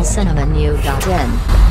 tamilcinemanew.in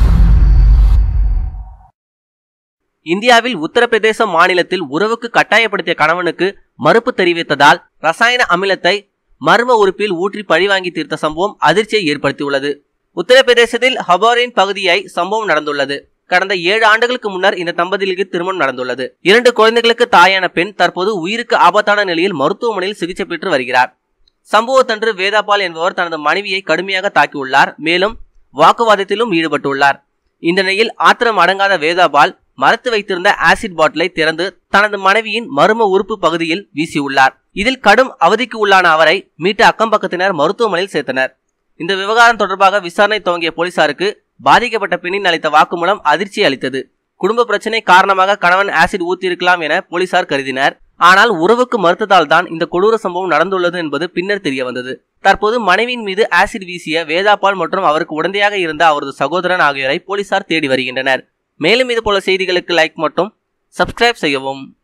இந்தியாவில் உத்தரப்பிரதேச மாநிலத்தில் உறவுக்கு கட்டாயப்படுத்திய கணவனுக்கு மறுப்பு தெரிவித்ததால் ரசாயன அமிலத்தை மர்ம உறுப்பில் ஊற்றி பழிவாங்கி தீர்த்த சம்பவம் அதிர்ச்சியை ஏற்படுத்தியுள்ளது உத்தரப்பிரதேசத்தில் ஹபோரின் பகுதியை சம்பவம் நடந்துள்ளது கடந்த ஏழு ஆண்டுகளுக்கு முன்னர் இந்த தம்பதிகளுக்கு திருமணம் நடந்துள்ளது இரண்டு குழந்தைகளுக்கு தாயான பெண் தற்போது உயிருக்கு ஆபத்தான நிலையில் மருத்துவமனையில் சிகிச்சை பெற்று வருகிறார் சம்பவத்தன்று வேதாபால் என்பவர் தனது மனைவியை கடுமையாக தாக்கியுள்ளார் மேலும் வாக்குவாதத்திலும் ஈடுபட்டுள்ளார் இந்த நிலையில் ஆத்திரம் அடங்காத வேதாபால் மறைத்து வைத்திருந்த ஆசிட் பாட்டிலை திறந்து தனது மனைவியின் மர்ம உறுப்பு பகுதியில் வீசியுள்ளார் இதில் கடும் அவதிக்கு உள்ளான அவரை மீட்டு அக்கம் பக்கத்தினர் மருத்துவமனையில் சேர்த்தனர் இந்த விவகாரம் தொடர்பாக விசாரணை துவங்கிய போலீசாருக்கு பாதிக்கப்பட்ட பெண்ணின் அளித்த வாக்குமூலம் அதிர்ச்சி அளித்தது குடும்ப பிரச்சனை காரணமாக கணவன் ஆசிட் ஊத்தியிருக்கலாம் என போலீசார் கருதினர் ஆனால் உறவுக்கு மறுத்ததால் தான் இந்த கொடூர சம்பவம் நடந்துள்ளது என்பது பின்னர் தெரிய வந்தது தற்போது மனைவியின் மீது ஆசிட் வீசிய வேதாபால் மற்றும் அவருக்கு உடந்தையாக இருந்த அவரது சகோதரன் ஆகியோரை போலீசார் தேடி வருகின்றனர் மேலும் இது போல செய்திகளுக்கு லைக் மட்டும் சப்ஸ்கிரைப் செய்யவும்